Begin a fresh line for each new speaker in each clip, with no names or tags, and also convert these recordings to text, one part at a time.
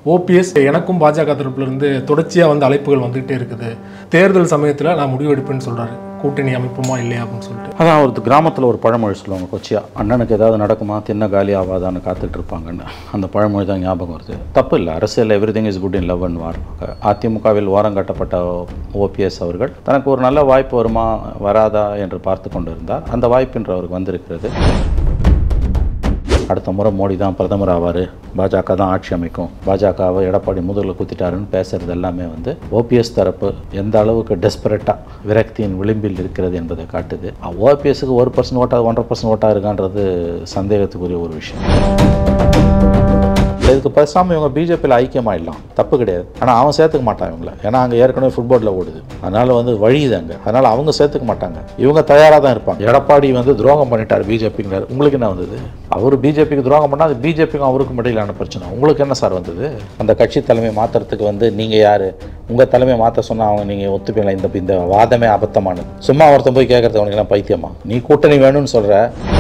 OPS எனக்கும் பாஜக தரப்புல இருந்து தொடர்ச்சியாக வந்து அழைப்புகள் வந்துகிட்டே இருக்குது தேர்தல் சமயத்தில் நான் முடிவு எடுப்பேன்னு சொல்றாரு கூட்டணி அமைப்புமா இல்லையா அப்படின்னு சொல்லிட்டு
அதான் ஒரு கிராமத்தில் ஒரு பழமொழி சொல்லுவாங்க கொச்சியா அண்ணனுக்கு ஏதாவது நடக்குமா தின்ன காலி ஆகாதான்னு காத்துட்டு இருப்பாங்கன்னு அந்த பழமொழி தான் ஞாபகம் வருது தப்பு இல்லை அரசியல் everything is good in love and war அதிமுகவில் ஓரம் கட்டப்பட்ட ஓபிஎஸ் அவர்கள் தனக்கு ஒரு நல்ல வாய்ப்பு வருமா வராதா என்று பார்த்து கொண்டிருந்தார் அந்த வாய்ப்பு இன்று அவருக்கு வந்திருக்கிறது அடுத்த முறை மோடி தான் பிரதமர் ஆவார் பாஜக தான் ஆட்சி அமைக்கும் பாஜகவை எடப்பாடி முதுகில் குத்திட்டாருன்னு பேசுறது எல்லாமே வந்து ஓபிஎஸ் தரப்பு எந்த அளவுக்கு டெஸ்பரேட்டாக விரக்தியின் விளிம்பில் இருக்கிறது என்பதை காட்டுது ஓபிஎஸ்க்கு ஒரு பர்சன்ட் ஓட்டா ஒன்றரை பர்சன்ட் ஓட்டாக இருக்கான்றது சந்தேகத்துக்குரிய ஒரு விஷயம் இதுக்கு பேசாமல் இவங்க பிஜேபியில் ஐக்கியமாயிடலாம் தப்பு கிடையாது ஆனால் அவன் சேர்த்துக்க மாட்டான் இவங்கள ஏன்னா அங்கே ஏற்கனவே ஃபுட்பாலில் ஓடுது அதனால் வந்து வழியுது அங்கே அதனால் அவங்க சேர்த்துக்க மாட்டாங்க இவங்க தயாராக தான் இருப்பாங்க எடப்பாடி வந்து துரோகம் பண்ணிட்டார் பிஜேபிங்கிறார் உங்களுக்கு என்ன வந்தது அவர் பிஜேபிக்கு துரோகம் பண்ணால் அது பிஜேபிக்கும் அவருக்கும் இடையிலான பிரச்சனை உங்களுக்கு என்ன சார் வந்தது அந்த கட்சி தலைமை மாற்றுறதுக்கு வந்து நீங்கள் யார் உங்கள் தலைமை மாற்ற சொன்னால் அவங்க நீங்கள் ஒத்துப்பீங்களா இந்த இந்த வாதமே அபத்தமானது சும்மா ஒருத்தன் போய் கேட்குறது அவனுக்கு எல்லாம் பைத்தியமா நீ கூட்டணி வேணும்னு சொல்கிற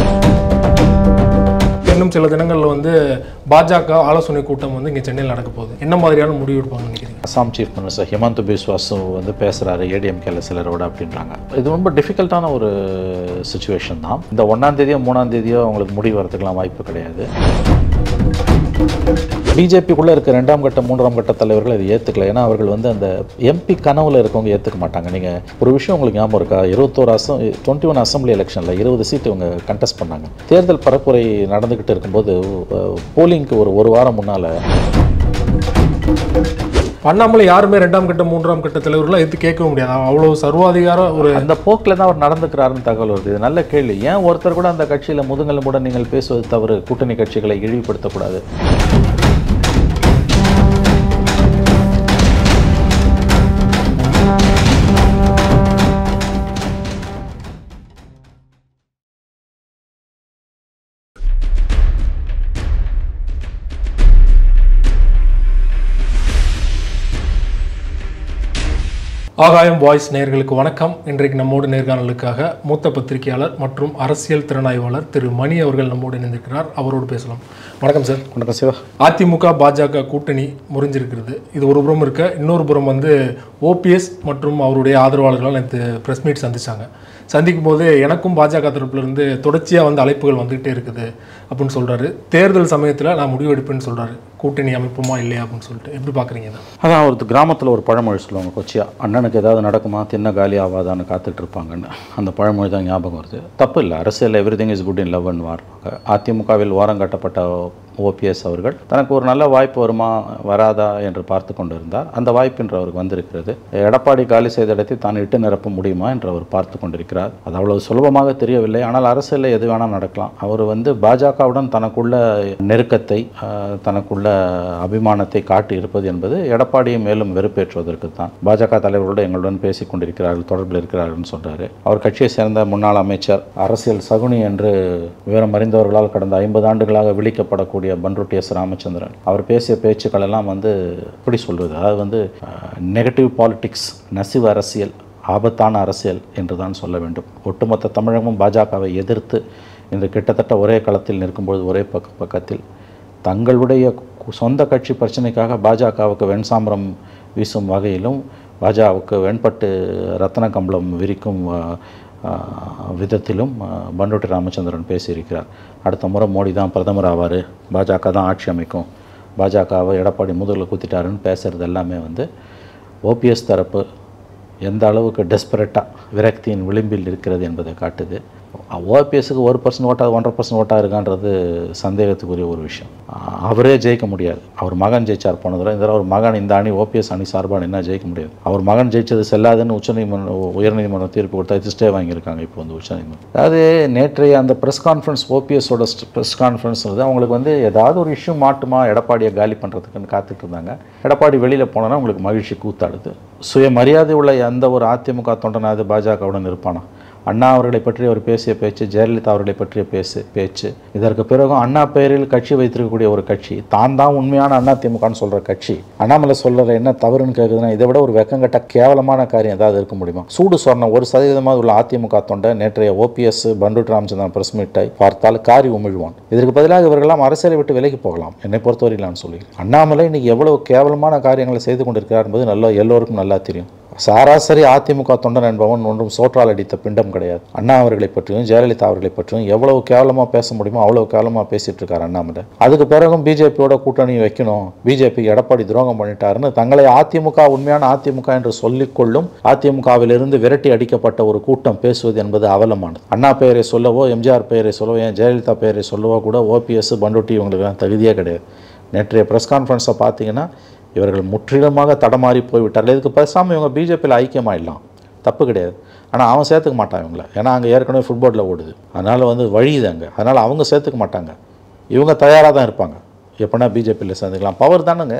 இன்னும் சில தினங்களில் வந்து பாஜக ஆலோசனை கூட்டம் வந்து இங்கே சென்னையில் நடக்க போகுது என்ன மாதிரியான முடிவு எடுப்பாங்கன்னு நினைக்கிறீங்க
அசாம் சீஃப் மினிஸ்டர் ஹிமந்த் பிஸ்வாசு வந்து பேசுகிறாரு ஏடிஎம்கேல சிலரோட அப்படின்றாங்க இது ரொம்ப டிஃபிகல்ட்டான ஒரு சுச்சுவேஷன் தான் இந்த ஒன்றாம் தேதியோ மூணாம் தேதியோ அவங்களுக்கு முடிவு வரதுக்கெல்லாம் வாய்ப்பு கிடையாது பிஜேபிக்குள்ளே இருக்க ரெண்டாம் கட்ட மூன்றாம் கட்ட தலைவர்கள் அதை ஏற்றுக்கல ஏன்னா அவர்கள் வந்து அந்த எம்பி கனவுல இருக்கவங்க ஏற்றுக்க மாட்டாங்க நீங்கள் ஒரு விஷயம் உங்களுக்கு ஞாபகம் இருக்கா இருபத்தோரு அசம் டுவெண்ட்டி ஒன் அசம்பிளி எலெக்ஷனில் இருபது சீட்டு இவங்க கண்டெஸ்ட் பண்ணாங்க தேர்தல் பரப்புரை நடந்துக்கிட்டு இருக்கும்போது போலிங்க்கு ஒரு ஒரு வாரம் முன்னால்
பண்ணாமலே யாருமே ரெண்டாம் கட்ட மூன்றாம் கட்ட தலைவர்களாக எடுத்து கேட்கவும் முடியாது அவ்வளோ சர்வாதிகார ஒரு
அந்த போக்கில் தான் அவர் நடந்துக்கிறாருன்னு தகவல் வருது இது நல்ல கேள்வி ஏன் ஒருத்தர் கூட அந்த கட்சியில் முதுகெலும்புடன் நீங்கள் பேசுவது தவறு கூட்டணி கட்சிகளை இழிவுபடுத்தக்கூடாது
ஆகாயம் வாய்ஸ் நேயர்களுக்கு வணக்கம் இன்றைக்கு நம்மோடு நேர்காணலுக்காக மூத்த பத்திரிகையாளர் மற்றும் அரசியல் திறனாய்வாளர் திரு மணி அவர்கள் நம்மோடு இணைந்திருக்கிறார் அவரோடு பேசலாம் வணக்கம் சார்
வணக்கம் சிவா
அதிமுக பாஜக கூட்டணி முறிஞ்சிருக்கிறது இது ஒரு புறம் இருக்க இன்னொரு புறம் வந்து ஓபிஎஸ் மற்றும் அவருடைய ஆதரவாளர்கள் நேற்று ப்ரெஸ் மீட் சந்திச்சாங்க சந்திக்கும் போது எனக்கும் பாஜக தரப்புல இருந்து தொடர்ச்சியாக வந்து அழைப்புகள் வந்துகிட்டே இருக்குது அப்படின்னு சொல்றாரு தேர்தல் சமயத்தில் நான் முடிவு எடுப்பேன்னு சொல்றாரு கூட்டணி அமைப்புமா இல்லையா அப்படின்னு சொல்லிட்டு எப்படி பார்க்குறீங்க இதை
அதான் ஒரு கிராமத்தில் ஒரு பழமொழி சொல்லுவாங்க கொச்சியா அண்ணனுக்கு ஏதாவது நடக்குமா தின்ன காலி ஆகாதான்னு காத்துட்டு இருப்பாங்கன்னு அந்த பழமொழி தான் ஞாபகம் வருது தப்பு இல்லை அரசியல் everything is good in love and war அதிமுகவில் ஓரம் கட்டப்பட்ட ஓபிஎஸ் அவர்கள் தனக்கு ஒரு நல்ல வாய்ப்பு வருமா வராதா என்று பார்த்து கொண்டிருந்தார் அந்த வாய்ப்பு இன்று அவருக்கு வந்திருக்கிறது எடப்பாடி காலி செய்த இடத்தை தான் இட்டு நிரப்ப முடியுமா என்று அவர் பார்த்து கொண்டிருக்கிறார் அது அவ்வளவு சுலபமாக தெரியவில்லை ஆனால் அரசியலில் எது வேணால் நடக்கலாம் அவர் வந்து பாஜகவுடன் தனக்குள்ள நெருக்கத்தை ஆஹ், தனக்குள்ள அபிமானத்தை காட்டி இருப்பது என்பது எடப்பாடியை மேலும் வெறுப்பேற்றுவதற்கு தான் பாஜக தலைவர்களோடு எங்களுடன் பேசிக் கொண்டிருக்கிறார்கள் தொடர்பில் இருக்கிறார்கள்னு சொல்றாரு அவர் கட்சியை சேர்ந்த முன்னாள் அமைச்சர் அரசியல் சகுனி என்று விவரம் அறிந்தவர்களால் கடந்த ஐம்பது ஆண்டுகளாக விழிக்கப்படக்கூடிய பன்ருட்டி எஸ் ராமச்சந்திரன் அவர் பேசிய பேச்சுக்கள் எல்லாம் வந்து எப்படி சொல்வது அதாவது வந்து நெகட்டிவ் பாலிடிக்ஸ் நசிவு அரசியல் ஆபத்தான அரசியல் என்று தான் சொல்ல வேண்டும் ஒட்டுமொத்த தமிழகமும் பாஜகவை எதிர்த்து இன்று கிட்டத்தட்ட ஒரே களத்தில் நிற்கும்பொழுது ஒரே பக்க பக்கத்தில் தங்களுடைய கு- சொந்த கட்சி பிரச்சனைக்காக பாஜகவுக்கு வெண்சாம்பரம் வீசும் வகையிலும் பாஜகவுக்கு வெண்பட்டு ரத்தன கம்பளம் விரிக்கும் ஆ, ஆ, விதத்திலும் ஆ, பண்டோட்டி ராமச்சந்திரன் பேசியிருக்கிறார் அடுத்த முறை மோடி தான் பிரதமர் ஆவார் பாஜக தான் ஆட்சி அமைக்கும் பாஜகவை எடப்பாடி முதுகில் குத்திட்டாருன்னு பேசுகிறது எல்லாமே வந்து ஓபிஎஸ் தரப்பு எந்த அளவுக்கு டெஸ்பரேட்டாக விரக்தியின் விளிம்பில் இருக்கிறது என்பதை காட்டுது ஓபிஎஸ்க்கு ஒரு பர்சன்ட் ஓட்டா ஒன்றரை பர்சன்ட் ஓட்டாக இருக்கான்றது சந்தேகத்துக்குரிய ஒரு விஷயம் ஆஹ் அவரே ஜெயிக்க முடியாது அவர் மகன் ஜெயிச்சார் போன தடவை இந்த தடவை அவர் மகன் இந்த அணி ஓபிஎஸ் அணி சார்பாக என்ன ஜெயிக்க முடியாது அவர் மகன் ஜெயிச்சது செல்லாதுன்னு உச்சநீதிமன்றம் உயர்நீதிமன்றம் தீர்ப்பு கொடுத்தா இது ஸ்டே வாங்கியிருக்காங்க இப்போ வந்து உச்சநீதிமன்றம் அதாவது நேற்றைய அந்த ப்ரெஸ் கான்ஃபரன்ஸ் ஓபிஎஸோட ப்ரெஸ் கான்ஃபரன்ஸ்ன்றது அவங்களுக்கு வந்து ஏதாவது ஒரு இஷ்யூ மாட்டுமா எடப்பாடியை காலி பண்ணுறதுக்குன்னு காத்துட்டு இருந்தாங்க எடப்பாடி வெளியில் போனோன்னா உங்களுக்கு மகிழ்ச்சி கூத்தாடுது சுயமரியாதை உள்ள எந்த ஒரு அதிமுக தொண்டனாவது பாஜகவுடன் இருப்பானா அண்ணா அவர்களை பற்றி அவர் பேசிய பேச்சு ஜெயலலிதா அவர்களை பற்றிய பேசு பேச்சு இதற்கு பிறகும் அண்ணா பெயரில் கட்சி வைத்திருக்கக்கூடிய ஒரு கட்சி தான் தான் உண்மையான அண்ணா திமுகன்னு சொல்கிற கட்சி அண்ணாமலை சொல்கிற என்ன தவறுன்னு கேட்குதுன்னா இதை விட ஒரு வெக்கங்கட்ட கேவலமான காரியம் ஏதாவது இருக்க முடியுமா சூடு சொன்ன ஒரு சதவீதமாக உள்ள அதிமுக தொண்டை நேற்றைய ஓபிஎஸ் பண்டுட் ராமச்சந்திரன் பிரஸ் மீட்டை பார்த்தால் காரி உமிழ்வான் இதற்கு பதிலாக இவர்களெல்லாம் அரசியலை விட்டு விலகி போகலாம் என்னை பொறுத்தவரையில் நான் சொல்லி அண்ணாமலை இன்னைக்கு எவ்வளவு கேவலமான காரியங்களை செய்து கொண்டிருக்கிறார் என்பது நல்லா எல்லோருக்கும் நல்லா தெரியும் சராசரி அதிமுக தொண்டன் என்பவன் ஒன்றும் சோற்றால் அடித்த பிண்டம் கிடையாது அண்ணா அவர்களை பற்றியும் ஜெயலலிதா அவர்களை பற்றியும் எவ்வளவு கேவலமாக பேச முடியுமோ அவ்வளவு கேவலமாக பேசிட்டு இருக்காரு அண்ணாமலை அதுக்கு பிறகும் பிஜேபியோட கூட்டணி வைக்கணும் பிஜேபி எடப்பாடி துரோகம் பண்ணிட்டாருன்னு தங்களை அதிமுக உண்மையான அதிமுக என்று சொல்லிக்கொள்ளும் அதிமுகவிலிருந்து விரட்டி அடிக்கப்பட்ட ஒரு கூட்டம் பேசுவது என்பது அவலமானது அண்ணா பெயரை சொல்லவோ எம்ஜிஆர் பெயரை சொல்லவோ ஏன் ஜெயலலிதா பெயரை சொல்லவோ கூட ஓபிஎஸ் பண்டுட்டி இவங்களுக்கு தகுதியே கிடையாது நேற்றைய ப்ரெஸ் கான்ஃபரன்ஸை பார்த்தீங்கன்னா இவர்கள் முற்றிலுமாக தடமாறி போய்விட்டார்கள் இதுக்கு பேசாமல் இவங்க பிஜேபியில் ஐக்கியமாயிடலாம் தப்பு கிடையாது ஆனால் அவன் சேர்த்துக்க மாட்டான் இவங்கள ஏன்னா அங்கே ஏற்கனவே ஃபுட்பாலில் ஓடுது அதனால் வந்து வழியுது அங்கே அதனால் அவங்க சேர்த்துக்க மாட்டாங்க இவங்க தயாராக தான் இருப்பாங்க எப்போனா பிஜேபியில் சேர்ந்துக்கலாம் பவர் தானேங்க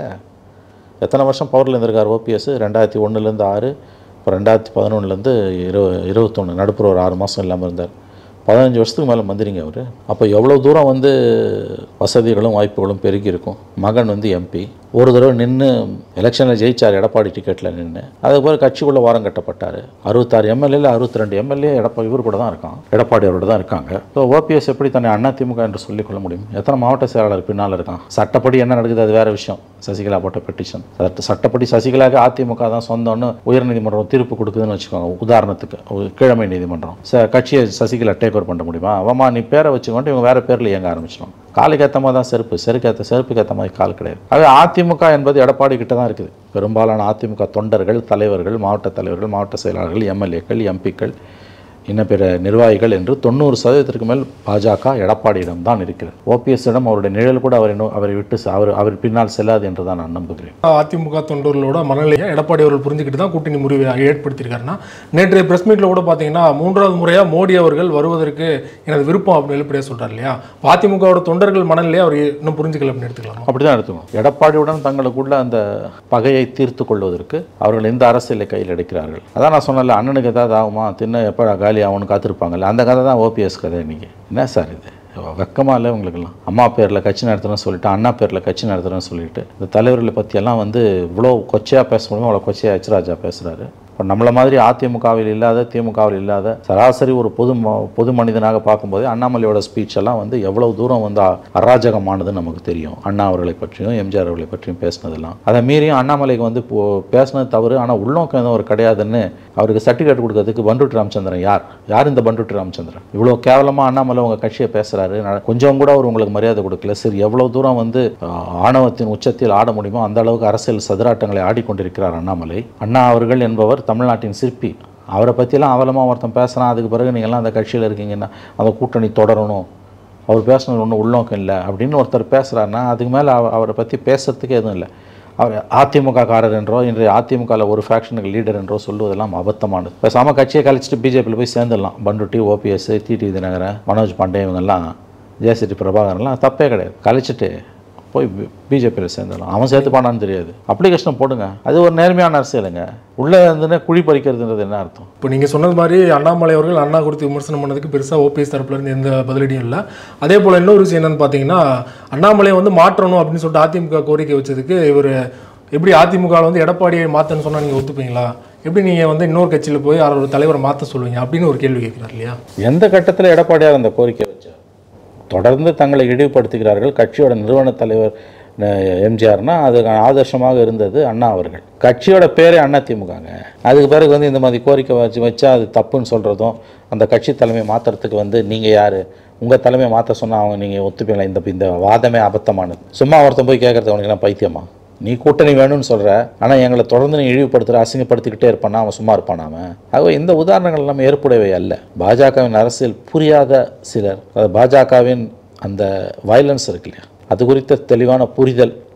எத்தனை வருஷம் பவரில் இருந்திருக்கார் ஓபிஎஸ் ரெண்டாயிரத்தி ஒன்றுலேருந்து ஆறு இப்போ ரெண்டாயிரத்தி பதினொன்றுலேருந்து இரு இருபத்தொன்று நடுப்புற ஒரு ஆறு மாதம் இல்லாமல் இருந்தார் பதினஞ்சு வருஷத்துக்கு மேலே மந்திரிங்க அவர் அப்போ எவ்வளோ தூரம் வந்து வசதிகளும் வாய்ப்புகளும் பெருகி இருக்கும் மகன் வந்து எம்பி ஒரு தடவை நின்று எலெக்ஷனில் ஜெயிச்சார் எடப்பாடி டிக்கெட்டில் நின்று அதுக்கு பிறகு கட்சிக்குள்ளே வாரம் கட்டப்பட்டார் அறுபத்தாறு எம்எல்ஏல அறுபத்தி ரெண்டு எம்எல்ஏ எடப்பா இவர் கூட தான் இருக்கான் எடப்பாடி அவரோட தான் இருக்காங்க ஸோ ஓபிஎஸ் எப்படி தன்னை அண்ணா திமுக என்று சொல்லிக்கொள்ள முடியும் எத்தனை மாவட்ட செயலாளர் பின்னால் இருக்கான் சட்டப்படி என்ன நடக்குது அது வேற விஷயம் சசிகலா போட்ட பெட்டிஷன் சட்ட சட்டப்படி சசிகலாவுக்கு அதிமுக தான் சொந்தம்னு உயர்நீதிமன்றம் தீர்ப்பு கொடுக்குதுன்னு வச்சுக்கோங்க உதாரணத்துக்கு ஒரு கீழமை நீதிமன்றம் ச கட்சியை சசிகலா டேக் ஓவர் பண்ண முடியுமா அவமா நீ பேரை வச்சுக்கொண்டு இவங்க வேற பேரில் இயங்க ஆரம்பிச்சிடும் காலுக்கு ஏற்ற மாதிரி தான் செருப்பு செருக்கு ஏற்ற செருப்புக்கு ஏற்ற மாதிரி கால் கிடையாது அது அதிமுக என்பது எடப்பாடி கிட்ட தான் இருக்குது பெரும்பாலான அதிமுக தொண்டர்கள் தலைவர்கள் மாவட்ட தலைவர்கள் மாவட்ட செயலாளர்கள் எம்எல்ஏக்கள் எம்பிக்கள் இன்ன பிற நிர்வாகிகள் என்று தொண்ணூறு சதவீதத்திற்கு மேல் பாஜக எடப்பாடியிடம் தான் இருக்கிறது ஓபிஎஸ்ஸிடம் அவருடைய நிழல் கூட அவரை நோ- அவரை விட்டு ச- அவர் அவர் பின்னால் செல்லாது என்று தான் நான் நம்புகிறேன்
அதிமுக தொண்டர்களோட மனநிலையை எடப்பாடி அவர்கள் புரிஞ்சுக்கிட்டு தான் கூட்டணி முறிவை ஏற்படுத்தியிருக்காருன்னா நேற்றைய பிரஸ் மீட்டில் கூட பார்த்தீங்கன்னா மூன்றாவது முறையாக மோடி அவர்கள் வருவதற்கு எனது விருப்பம் அப்படின்னு வெளிப்படையாக சொல்றாரு இல்லையா அப்ப அதிமுகவோட தொண்டர்கள் மனநிலையை அவர் இன்னும் புரிஞ்சுக்கல அப்படின்னு எடுத்துக்கலாமா
அப்படி தான் எடுத்துக்கணும் எடப்பாடியுடன் தங்களுக்குள்ள அந்த பகையை தீர்த்து கொள்வதற்கு அவர்கள் எந்த அரசியலை கையில் எடுக்கிறார்கள் அதான் நான் சொன்னல அண்ணனுக்கு ஏதாவது ஆகுமா தின்ன எப்போ காலி ஆகும்னு காத்திருப்பாங்கல்ல அந்த கதை தான் ஓபிஎஸ் கதை இன்னைக்கு என்ன சார் இது வெக்கமா இல்லை உங்களுக்கெல்லாம் அம்மா பேரில் கட்சி நடத்துகிறேன்னு சொல்லிட்டு அண்ணா பேரில் கட்சி நடத்துகிறேன்னு சொல்லிட்டு இந்த தலைவர்களை பற்றியெல்லாம் வந்து இவ்வளோ கொச்சையாக பேச முடியுமோ அவ்வளோ கொச்சையாக எச்ராஜா பேசுகிறாரு இப்போ நம்மளை மாதிரி அதிமுகவில் இல்லாத திமுகவில் இல்லாத சராசரி ஒரு பொது ம- பொது மனிதனாக பார்க்கும்போது அண்ணாமலையோட ஸ்பீச் எல்லாம் வந்து எவ்வளவு தூரம் வந்து அ- அராஜகமானதுன்னு நமக்கு தெரியும் அண்ணா அவர்களை பற்றியும் எம்ஜிஆர் அவர்களை பற்றியும் பேசினதெல்லாம் அதை மீறியும் அண்ணாமலைக்கு வந்து இப்போ பேசினது தவறு ஆனால் உள்நோக்கம் எதுவும் ஒரு கிடையாதுன்னு அவருக்கு சர்டிஃபிகேட் கொடுக்கறதுக்கு பண்டுட்டி ராமச்சந்திரன் யார் யார் இந்த பண்டுட்டி ராமச்சந்திரன் இவ்வளோ கேவலமாக அண்ணாமலை உங்கள் கட்சியை பேசுகிறாரு கொஞ்சம் கூட அவர் உங்களுக்கு மரியாதை கொடுக்கல சரி எவ்வளோ தூரம் வந்து ஆஹ், ஆணவத்தின் உச்சத்தில் ஆட முடியுமோ அந்த அளவுக்கு அரசியல் சதுராட்டங்களை ஆடிக்கொண்டிருக்கிறார் அண்ணாமலை அண்ணா அவர்கள் என்பவர் தமிழ்நாட்டின் சிற்பி அவரை பற்றிலாம் அவலமாக ஒருத்தன் பேசுகிறான் அதுக்கு பிறகு நீங்கள்லாம் அந்த கட்சியில் இருக்கீங்கன்னா அந்த கூட்டணி தொடரணும் அவர் பேசுனது ஒன்றும் உள்நோக்கம் இல்லை அப்படின்னு ஒருத்தர் பேசுகிறாருன்னா அதுக்கு மேலே அவரை பற்றி பேசுறதுக்கு எதுவும் இல்லை அவர் அதிமுக காரர் என்றோ இன்றைய அதிமுகவில் ஒரு ஃபேக்ஷனுக்கு லீடர் என்றோ சொல்லுவதெல்லாம் அபத்தமானது பேசாமல் கட்சியை கழிச்சிட்டு பிஜேபியில் போய் சேர்ந்துடலாம் பண்டுட்டி ஓபிஎஸ் டிடி தினகரன் மனோஜ் பாண்டே இவங்கெல்லாம் ஜெயசிட்டி பிரபாகரன்லாம் தப்பே கிடையாது கழிச்சிட்டு போய் பிஜேபியில் சேர்ந்துடலாம் அவன் சேர்த்துப்பானான்னு தெரியாது அப்ளிகேஷனை போடுங்க அது ஒரு நேர்மையான அரசியலுங்க உள்ளே இருந்துன்னு குழி பறிக்கிறதுன்றது என்ன அர்த்தம்
இப்போ நீங்கள் சொன்னது மாதிரி அண்ணாமலை அவர்கள் அண்ணா குறித்து விமர்சனம் பண்ணதுக்கு பெருசாக ஓபிஎஸ் தரப்புல இருந்து எந்த பதிலடியும் இல்லை அதே போல் இன்னொரு விஷயம் என்னன்னு பார்த்தீங்கன்னா அண்ணாமலையை வந்து மாற்றணும் அப்படின்னு சொல்லிட்டு அதிமுக கோரிக்கை வச்சதுக்கு இவர் எப்படி அதிமுகவில் வந்து எடப்பாடியை மாற்றன்னு சொன்னால் நீங்கள் ஒத்துப்பீங்களா எப்படி நீங்கள் வந்து இன்னொரு கட்சியில் போய் அவரோட தலைவரை மாற்ற சொல்லுவீங்க அப்படின்னு ஒரு கேள்வி கேட்குறாரு இல்லையா
எந்த கட்டத்தில் எடப்பாடியார் அந்த கோரிக்கை வச்சார் தொடர்ந்து தங்களை இழிவுபடுத்துகிறார்கள் கட்சியோட நிறுவன தலைவர் அஹ், எம்ஜிஆர்னா அது ஆதர்சமாக இருந்தது அண்ணா அவர்கள் கட்சியோட பேரே அண்ணா திமுகங்க அதுக்கு பிறகு வந்து இந்த மாதிரி கோரிக்கை வச்சு வச்சா அது தப்புன்னு சொல்கிறதும் அந்த கட்சி தலைமை மாற்றுறதுக்கு வந்து நீங்கள் யார் உங்கள் தலைமை மாற்ற சொன்னால் அவங்க நீங்கள் ஒத்துப்பீங்களா இந்த இந்த வாதமே அபத்தமானது சும்மா ஒருத்தன் போய் கேட்குறது உனக்கு என்ன பைத்தியமா நீ கூட்டணி வேணும்னு சொல்கிற ஆனால் எங்களை தொடர்ந்து நீ இழிவுபடுத்துகிற அசிங்கப்படுத்திக்கிட்டே இருப்பானா அவன் சும்மா இருப்பானா அவன் ஆகவே இந்த உதாரணங்கள் எல்லாம் ஏற்புடையவை அல்ல பாஜகவின் அரசியல் புரியாத சிலர் அது பாஜகவின் அந்த வயலன்ஸ் இருக்கு இல்லையா அது குறித்த தெளிவான புரிதல்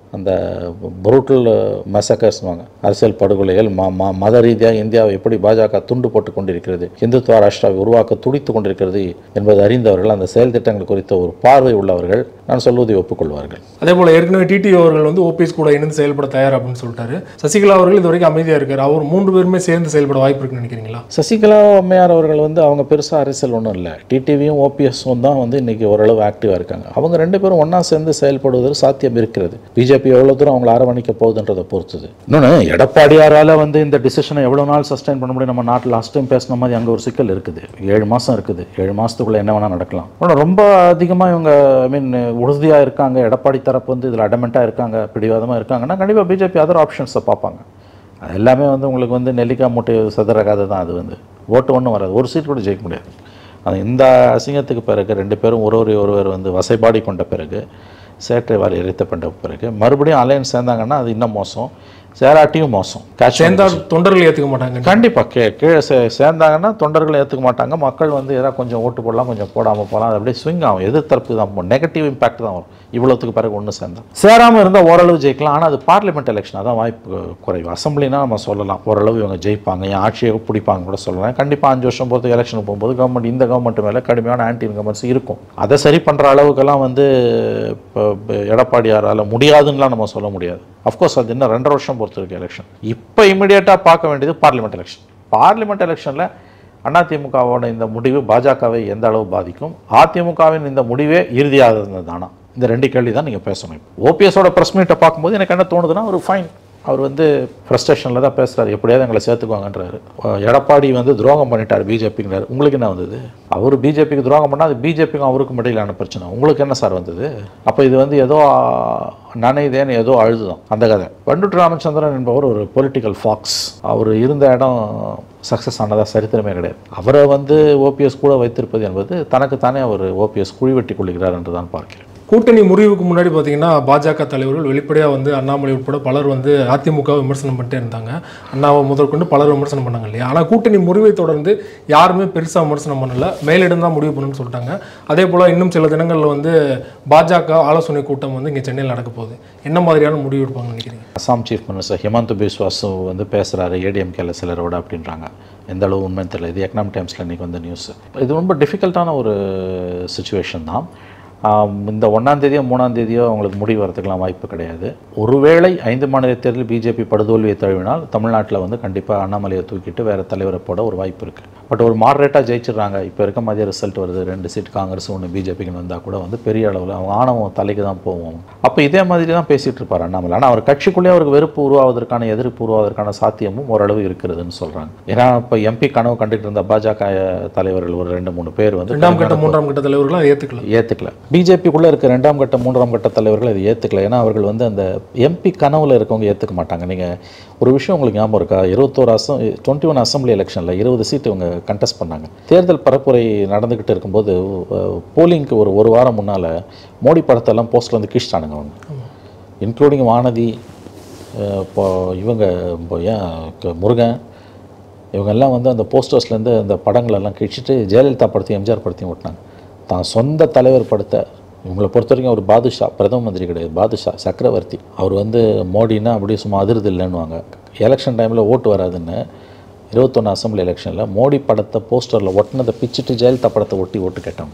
அந்த புரூட்டல் மெசக்கர்ஸ்வாங்க அரசியல் படுகொலைகள் ம ம மத ரீதியாக இந்தியாவை எப்படி பாஜக துண்டு போட்டு கொண்டிருக்கிறது இந்துத்துவ ராஷ்டிராவை உருவாக்க துடித்து கொண்டிருக்கிறது என்பதை அறிந்தவர்கள் அந்த செயல் திட்டங்கள் குறித்த ஒரு பார்வை உள்ளவர்கள் நான் சொல்வதை ஒப்புக்கொள்வார்கள்
அதே போல் ஏற்கனவே டிடி அவர்கள் வந்து ஓபிஎஸ் கூட இணைந்து செயல்பட தயார் அப்படின்னு சொல்லிட்டாரு சசிகலா அவர்கள் இது வரைக்கும் அமைதியாக இருக்காரு அவர் மூன்று பேருமே சேர்ந்து செயல்பட வாய்ப்பு இருக்குன்னு நினைக்கிறீங்களா
சசிகலா அம்மையார் அவர்கள் வந்து அவங்க பெருசாக அரசியல் ஒன்றும் இல்லை டிடிவியும் ஓபிஎஸும் தான் வந்து இன்றைக்கி ஓரளவு ஆக்டிவாக இருக்காங்க அவங்க ரெண்டு பேரும் ஒன்றா சேர்ந்து செயல்படுவதற்கு சாத்தியம் இருக்கிறது பிஜேபி எவ்வளோ தூரம் அவங்கள அரவணைக்க போகுதுன்றதை பொறுத்தது இன்னொன்று எடப்பாடியாரால் வந்து இந்த டிசிஷனை எவ்வளோ நாள் சஸ்டைன் பண்ண முடியும் நம்ம நாட்டில் லாஸ்ட் டைம் பேசின மாதிரி அங்கே ஒரு சிக்கல் இருக்குது ஏழு மாதம் இருக்குது ஏழு மாதத்துக்குள்ளே என்ன வேணால் நடக்கலாம் இன்னொன்று ரொம்ப அதிகமாக இவங்க ஐ மீன் உறுதியாக இருக்காங்க எடப்பாடி தரப்பு வந்து இதில் அடமெண்ட்டாக இருக்காங்க பிடிவாதமாக இருக்காங்கன்னா கண்டிப்பாக பிஜேபி அதர் ஆப்ஷன்ஸை பார்ப்பாங்க அது எல்லாமே வந்து உங்களுக்கு வந்து நெல்லிக்காய் மூட்டை சதுர கதை தான் அது வந்து ஓட்டு ஒன்றும் வராது ஒரு சீட் கூட ஜெயிக்க முடியாது அது இந்த அசிங்கத்துக்கு பிறகு ரெண்டு பேரும் ஒருவரை ஒருவர் வந்து வசைபாடி கொண்ட பிறகு சேற்றை வாரி எரித்த பண்ண பிறகு மறுபடியும் அலையன்ஸ் சேர்ந்தாங்கன்னா அது இன்னும் மோசம் சேராட்டியும் மோசம் கேட்ச்
சேர்ந்தால் தொண்டர்கள் ஏற்றுக்க மாட்டாங்க
கண்டிப்பாக கே கீழே சே சேர்ந்தாங்கன்னா தொண்டர்களை ஏற்றுக்க மாட்டாங்க மக்கள் வந்து ஏதாவது கொஞ்சம் ஓட்டு போடலாம் கொஞ்சம் போடாமல் போகலாம் அது அப்படியே ஸ்விங் ஆகும் எதிர்த்தரப்பு தான் நெகட்டிவ் இம்பாக்ட் தான் வரும் இவ்வளோத்துக்கு பிறகு ஒன்று சேர்ந்தா சேராமல் இருந்தால் ஓரளவு ஜெயிக்கலாம் ஆனால் அது பார்லிமெண்ட் எலெக்ஷன் அதான் வாய்ப்பு குறைவு அசம்பிளினா நம்ம சொல்லலாம் ஓரளவு இவங்க ஜெயிப்பாங்க என் ஆட்சியை பிடிப்பாங்க கூட சொல்லலாம் கண்டிப்பாக அஞ்சு வருஷம் பொறுத்து எலெக்ஷனுக்கு போகும்போது கவர்மெண்ட் இந்த கவர்மெண்ட் மேலே கடுமையான ஆன்டி இன்கமன்ஸ் இருக்கும் அதை சரி பண்ணுற அளவுக்கெல்லாம் வந்து இப்போ எடப்பாடியாரால் முடியாதுன்னுலாம் நம்ம சொல்ல முடியாது அஃப்கோர்ஸ் அது இன்னும் ரெண்டரை வருஷம் பொறுத்து இருக்கு எலெக்ஷன் இப்போ இமிடியேட்டாக பார்க்க வேண்டியது பார்லிமெண்ட் எலெக்ஷன் பார்லிமெண்ட் எலெக்ஷனில் அதிமுகவோட இந்த முடிவு பாஜகவை எந்த அளவு பாதிக்கும் அதிமுகவின் இந்த முடிவே இறுதியாக இருந்ததானா இந்த ரெண்டு கேள்வி தான் நீங்கள் பேசணும் ஓபிஎஸோட ப்ரெஸ் மீட்டை பார்க்கும்போது எனக்கு என்ன தோணுதுன்னா ஒரு ஃபைன் அவர் வந்து ஃப்ரஸ்ட்ரேஷனில் தான் பேசுகிறார் எப்படியாவது எங்களை சேர்த்துக்குவாங்கன்றாரு அஹ் எடப்பாடி வந்து துரோகம் பண்ணிட்டார் பிஜேபிங்கிறார் உங்களுக்கு என்ன வந்தது அவர் பிஜேபிக்கு துரோகம் பண்ணால் அது பிஜேபிக்கும் அவருக்கும் இடையிலான பிரச்சனை உங்களுக்கு என்ன சார் வந்தது அப்போ இது வந்து ஏதோ நனைதேன்னு ஏதோ அழுதுதான் அந்த கதை பண்டுட்டு ராமச்சந்திரன் என்பவர் ஒரு பொலிட்டிக்கல் ஃபாக்ஸ் அவர் இருந்த இடம் சக்ஸஸ் ஆனதாக சரித்திரமே கிடையாது அவரை வந்து ஓபிஎஸ் கூட வைத்திருப்பது என்பது தனக்குத்தானே அவர் ஓபிஎஸ் குழிவெட்டி கொள்கிறார் என்று தான் பார்க்கிறேன்
கூட்டணி முறிவுக்கு முன்னாடி பார்த்தீங்கன்னா பாஜக தலைவர்கள் வெளிப்படையாக வந்து அண்ணாமலை உட்பட பலர் வந்து அதிமுக வை விமர்சனம் பண்ணிட்டே இருந்தாங்க அண்ணாவை முதற்கொண்டு பலர் விமர்சனம் பண்ணாங்க இல்லையா ஆனால் கூட்டணி முறிவை தொடர்ந்து யாருமே பெருசாக விமர்சனம் பண்ணல மேலிடம் தான் முடிவு பண்ணணும்னு சொல்லிட்டாங்க அதே போல் இன்னும் சில தினங்களில் வந்து பாஜக ஆலோசனை கூட்டம் வந்து இங்கே சென்னையில் நடக்க போகுது என்ன மாதிரியான முடிவு எடுப்பாங்கன்னு நினைக்கிறீங்க
அசாம் சீஃப் மினிஸ்டர் ஹிமந்த் பிஸ்வாசு வந்து பேசுகிறாரு ஏடிஎம்கேல சிலரோட அப்படின்றாங்க எந்த அளவு உண்மைன்னு தெரியல இது எக்கனாமிக் டைம்ஸில் இன்றைக்கி வந்த நியூஸ் இது ரொம்ப டிஃபிகல்ட்டான ஒரு சுச்சுவேஷன் தான் ஆம், இந்த ஒன்றாம் தேதியோ மூணாம் தேதியோ அவங்களுக்கு முடிவு வரதுக்கெல்லாம் வாய்ப்பு கிடையாது ஒருவேளை ஐந்து மாநில தேர்தலில் பிஜேபி படுதோல்வியை தழுவினால் தமிழ்நாட்டில் வந்து கண்டிப்பாக அண்ணாமலையை தூக்கிட்டு வேறு தலைவரை போட ஒரு வாய்ப்பு இருக்குது பட் ஒரு மாடரேட்டாக ஜெயிச்சிடுறாங்க இப்போ இருக்க மாதிரி ரிசல்ட் வருது ரெண்டு சீட் காங்கிரஸ் ஒன்று பிஜேபிக்குன்னு வந்தால் கூட வந்து பெரிய அளவில் அவங்க ஆணவம் தலைக்கு தான் போவோம் அப்போ இதே மாதிரி தான் பேசிகிட்டு இருப்பார் அண்ணாமலை ஆனால் அவர் கட்சிக்குள்ளேயே அவருக்கு வெறுப்பு உருவாவதற்கான எதிர்ப்பு உருவாவதற்கான சாத்தியமும் ஓரளவு இருக்கிறதுன்னு சொல்கிறாங்க ஏன்னா இப்போ எம்பி கனவு கண்டுட்டு இருந்த பாஜக தலைவர்கள் ஒரு ரெண்டு மூணு பேர் வந்து
ரெண்டாம் கட்ட மூன்றாம் கட்ட தலைவர்களும் அதை ஏற்றுக்கல
ஏற்றுக்கல பிஜேபிக்குள்ளே இருக்க ரெண்டாம் கட்ட மூன்றாம் கட்ட தலைவர்கள் அதை ஏற்றுக்கல ஏன்னா அவர்கள் வந்து அந்த எம்பி கனவுல இருக்கவங்க ஏற்றுக்க மாட்டாங்க நீங்கள் ஒரு விஷயம் உங்களுக்கு ஞாபகம் இருக்கா இருபத்தோரு அசம் டுவெண்ட்டி ஒன் அசம்பிளி எலெக்ஷனில் இருபது சீட் இவங்க கண்டெஸ்ட் பண்ணாங்க தேர்தல் பரப்புரை நடந்துக்கிட்டு இருக்கும்போது போலிங்க்கு ஒரு ஒரு வாரம் முன்னால் மோடி படத்தெல்லாம் போஸ்ட்டில் வந்து கீழ்ச்சானுங்க அவங்க இன்க்ளூடிங் வானதி அஹ் இப்போ இவங்க இப்போ ஏன் க- முருகன் இவங்கெல்லாம் வந்து அந்த போஸ்டர்ஸ்லேருந்து அந்த படங்களெல்லாம் கிழிச்சிட்டு ஜெயலலிதா படத்தையும் எம்ஜிஆர் படத்தையும் ஓட்டினாங்க தான் சொந்த தலைவர் படத்தை இவங்களை பொறுத்த வரைக்கும் அவர் பாதுஷா பிரதம மந்திரி கிடையாது பாதுஷா சக்கரவர்த்தி அவர் வந்து மோடினா அப்படியே சும்மா அதிருது இல்லைன்னுவாங்க எலெக்ஷன் டைமில் ஓட்டு வராதுன்னு இருபத்தொன்று அசம்பிளி எலெக்ஷனில் மோடி படத்தை போஸ்டரில் ஒட்டினதை பிச்சுட்டு ஜெயலலிதா படத்தை ஒட்டி ஓட்டு கேட்டாங்க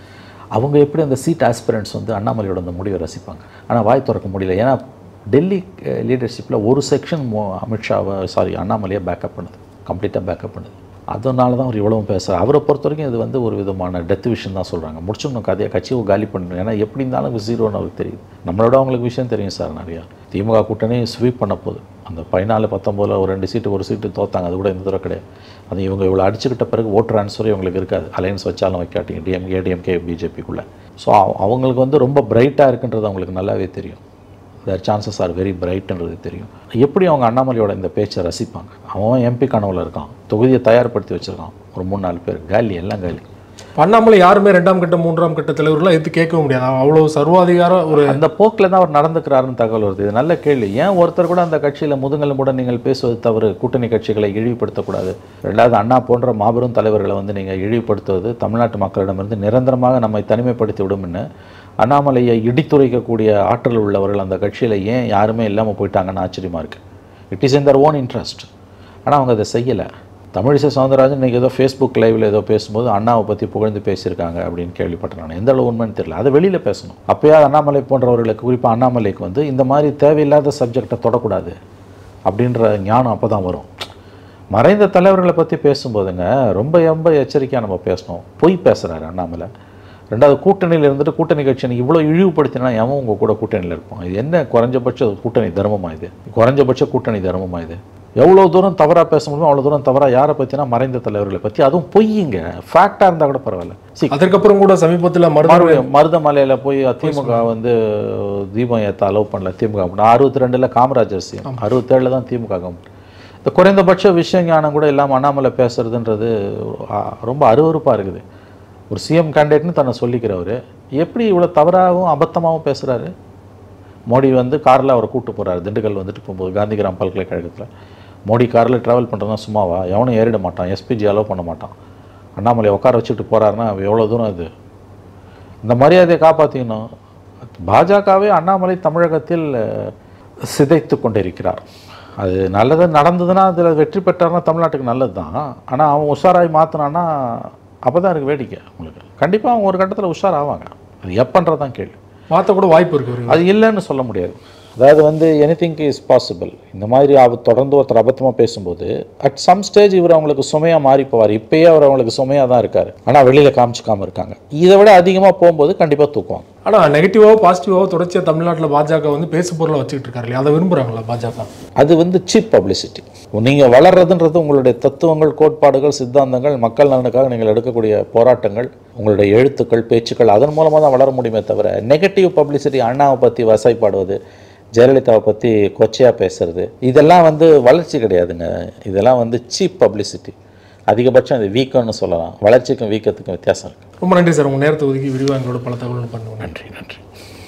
அவங்க எப்படி அந்த சீட் ஆஸ்பிரண்ட்ஸ் வந்து அண்ணாமலையோட அந்த முடிவை ரசிப்பாங்க ஆனால் வாய் திறக்க முடியல ஏன்னா டெல்லி லீடர்ஷிப்பில் ஒரு செக்ஷன் அமித்ஷாவை சாரி அண்ணாமலையை பேக்கப் பண்ணுது கம்ப்ளீட்டாக பேக்கப் பண்ணுது அதனால தான் அவர் இவ்வளவும் பேச அவரை பொறுத்த வரைக்கும் இது வந்து ஒரு விதமான டெத் விஷயம் தான் சொல்கிறாங்க முடிச்சிடணும் கதையை கட்சியை காலி பண்ணணும் ஏன்னா எப்படி இருந்தாலும் ஜீரோன்னு அவருக்கு தெரியுது நம்மளோட அவங்களுக்கு விஷயம் தெரியும் சார் நிறையா திமுக கூட்டணி ஸ்வீப் பண்ண போகுது அந்த பதினாலு பத்தொம்போதில் ஒரு ரெண்டு சீட்டு ஒரு சீட்டு தோத்தாங்க அது கூட இந்த தடவை கிடையாது அது இவங்க இவ்வளோ அடிச்சுக்கிட்ட பிறகு ஓட் ட்ரான்ஸ்ஃபரே இவங்களுக்கு இருக்காது அலையன்ஸ் வச்சாலும் வைக்காட்டிங்க டிஎம்கே டிஎம்கே பிஜேபிக்குள்ளே ஸோ அவங்களுக்கு வந்து ரொம்ப பிரைட்டாக இருக்குன்றது அவங்களுக்கு நல்லாவே தெரியும் தேர் சான்சஸ் ஆர் வெரி பிரைட்ன்றது தெரியும் எப்படி அவங்க அண்ணாமலையோட இந்த பேச்சை ரசிப்பாங்க அவன் எம்பி கனவுல இருக்கான் தொகுதியை தயார்படுத்தி வச்சிருக்கான் ஒரு மூணு நாலு பேர் காலி எல்லாம் காலி
அண்ணாமலை யாருமே ரெண்டாம் கட்ட மூன்றாம் கட்ட தலைவர்களாக எடுத்து கேட்கவும் முடியாது அவ்வளோ சர்வாதிகார ஒரு
அந்த போக்கில் தான் அவர் நடந்துக்கிறாருன்னு தகவல் வருது இது நல்ல கேள்வி ஏன் ஒருத்தர் கூட அந்த கட்சியில் முதுங்கலும் கூட நீங்கள் பேசுவது தவறு கூட்டணி கட்சிகளை இழிவுபடுத்தக்கூடாது ரெண்டாவது அண்ணா போன்ற மாபெரும் தலைவர்களை வந்து நீங்கள் இழிவுபடுத்துவது தமிழ்நாட்டு மக்களிடமிருந்து நிரந்தரமாக நம்மை தனிமைப்படுத்தி விடும்னு அண்ணாமலையை இடித்துரைக்கக்கூடிய ஆற்றல் உள்ளவர்கள் அந்த கட்சியில் ஏன் யாருமே இல்லாமல் போயிட்டாங்கன்னு ஆச்சரியமாக இருக்குது it is in their own interest ஆனால் அவங்க அதை செய்யலை தமிழிசை சவுந்தரராஜன் இன்றைக்கி ஏதோ ஃபேஸ்புக் லைவில் ஏதோ பேசும்போது அண்ணாவை பற்றி புகழ்ந்து பேசியிருக்காங்க அப்படின்னு கேள்விப்பட்டேன் நான் எந்த அளவு உண்மைன்னு தெரியல அதை வெளியில் பேசணும் அப்போயாவது அண்ணாமலை போன்றவர்களுக்கு குறிப்பாக அண்ணாமலைக்கு வந்து இந்த மாதிரி தேவையில்லாத சப்ஜெக்டை தொடக்கூடாது அப்படின்ற ஞானம் அப்போ தான் வரும் மறைந்த தலைவர்களை பற்றி பேசும்போதுங்க ரொம்ப ரொம்ப எச்சரிக்கையாக நம்ம பேசணும் பொய் பேசுகிறாரு அண்ணாமலை ரெண்டாவது கூட்டணியில் இருந்துட்டு கூட்டணி கட்சி எனக்கு இவ்வளோ இழிவுபடுத்தினா எவன் உங்கள் கூட கூட்டணியில் இருப்பான் இது என்ன குறைஞ்சபட்ச கூட்டணி தர்மமா இது குறைஞ்சபட்ச கூட்டணி தர்மமா இது எவ்வளோ தூரம் தவறாக பேச முடியுமோ அவ்வளோ தூரம் தவறாக யாரை பற்றினா மறைந்த தலைவர்களை பற்றி அதுவும் பொய்யுங்க ஃபேக்டாக இருந்தால் கூட பரவாயில்ல சி
அதற்கப்புறம் கூட சமீபத்தில் மருதம்
மறுபடியும் மருதமலையில் போய் திமுக வந்து தீபம் ஏற்ற அலோவ் பண்ணல திமுக அறுபத்தி ரெண்டில் காமராஜர் சிஎம் அறுபத்தேழில் தான் திமுக கவர்மெண்ட் இந்த குறைந்தபட்ச விஷய ஞானம் கூட இல்லாமல் அண்ணாமலை பேசுறதுன்றது ஆ, ரொம்ப அருவருப்பாக இருக்குது ஒரு சிஎம் கேண்டிடேட்னு தன்னை சொல்லிக்கிறவர் எப்படி இவ்வளோ தவறாகவும் அபத்தமாகவும் பேசுகிறாரு மோடி வந்து காரில் அவரை கூட்டு போகிறாரு திண்டுக்கல் வந்துட்டு போகும்போது காந்திகிராம் பல்கலைக்கழகத்தில் மோடி காரில் ட்ராவல் பண்ணுறதுனா சும்மாவா எவனும் ஏறிட மாட்டான் எஸ்பிஜி அலோவ் பண்ண மாட்டான் அண்ணாமலை உட்கார வச்சுட்டு போகிறாருன்னா எவ்வளோ தூரம் அது இந்த மரியாதையை காப்பாற்றிக்கணும் பாஜகவே அண்ணாமலை தமிழகத்தில் அஹ், சிதைத்து கொண்டிருக்கிறார் அது நல்லது நடந்ததுன்னா அதில் வெற்றி பெற்றார்னா தமிழ்நாட்டுக்கு நல்லது தான் ஆனால் அவன் உஷாராகி மாற்றினான்னா அப்போ தான் எனக்கு வேடிக்கை உங்களுக்கு கண்டிப்பாக அவங்க ஒரு கட்டத்தில் உஷார் ஆவாங்க அது எப்பன்றது தான் கேள்வி
மாற்ற கூட வாய்ப்பு இருக்கு இவருக்கு.
அது இல்லைன்னு சொல்ல முடியாது அதாவது வந்து எனிதிங் இஸ் பாசிபிள் இந்த மாதிரி அவ தொடர்ந்து ஒருத்தர் அபத்தமாக பேசும்போது அட் சம் ஸ்டேஜ் இவர் அவங்களுக்கு சுமையாக மாறி போவார் இப்பயே அவர் அவங்களுக்கு சுமையாக தான் இருக்கார் ஆனால் வெளியில் காமிச்சிக்காம இருக்காங்க இதை விட அதிகமாக போகும்போது கண்டிப்பாக தூக்குவாங்க
ஆனா நெகட்டிவாவோ பாசிட்டிவாவோ தொடர்ச்சியா தமிழ்நாட்டுல பாஜக வந்து பேசு பொருளை வச்சுக்கிட்டு இருக்காரு இல்லையா அதை விரும்புறாங்களா பாஜக
அது வந்து சீப் பப்ளிசிட்டி நீங்கள் வளர்றதுன்றது உங்களுடைய தத்துவங்கள் கோட்பாடுகள் சித்தாந்தங்கள் மக்கள் நலனுக்காக நீங்கள் எடுக்கக்கூடிய போராட்டங்கள் உங்களுடைய எழுத்துக்கள் பேச்சுக்கள் அதன் மூலமாக தான் வளர முடியுமே தவிர நெகட்டிவ் பப்ளிசிட்டி அண்ணாவை பற்றி வசைப்பாடுவது ஜெயலலிதாவை பற்றி கொச்சையாக பேசுறது இதெல்லாம் வந்து வளர்ச்சி கிடையாதுங்க இதெல்லாம் வந்து சீப் பப்ளிசிட்டி அதிகபட்சம் இது வீக்கம்னு சொல்லலாம் வளர்ச்சிக்கும் வீக்கத்துக்கும் வித்தியாசம் இருக்குது
ரொம்ப நன்றி சார் உங்க நேரத்தை ஒதுக்கி விரிவாக எங்களோட பல தகவல்கள் பண்ணுவோம்
நன்றி நன்றி